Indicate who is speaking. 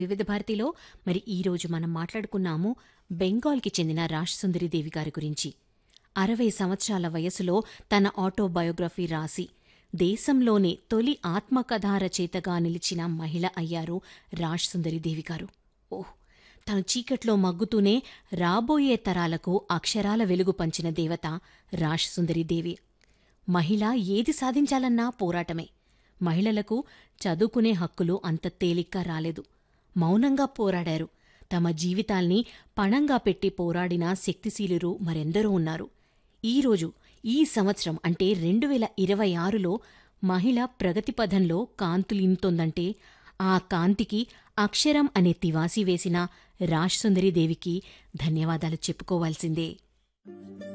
Speaker 1: వివిధ భారతిలో మరి ఈరోజు మనం మాట్లాడుకున్నాము బెంగాల్కి చెందిన రాజసుందరి దేవి గారి గురించి అరవై సంవత్సరాల వయసులో తన ఆటోబయోగ్రఫీ రాసి దేశంలోనే తొలి ఆత్మకథా రచయితగా నిలిచిన మహిళ అయ్యారు రాజసుందరి దేవి గారు ఓహ్ తను చీకట్లో మగ్గుతూనే రాబోయే తరాలకు అక్షరాల వెలుగు పంచిన దేవత రాజసుందరి దేవి మహిళ ఏది సాధించాలన్నా పోరాటమే మహిళలకు చదువుకునే హక్కులు అంత తేలిగ్గా రాలేదు మౌనంగా పోరాడారు తమ జీవితాల్ని పణంగా పెట్టి పోరాడిన శక్తిశీలురు మరెందరో ఉన్నారు ఈరోజు ఈ సంవత్సరం అంటే రెండు వేల ఇరవై ఆరులో మహిళ ప్రగతిపథంలో కాంతులింతోందంటే ఆ కాంతికి అక్షరం అనే తివాసి వేసిన రాజ్సుందరి దేవికి ధన్యవాదాలు చెప్పుకోవాల్సిందే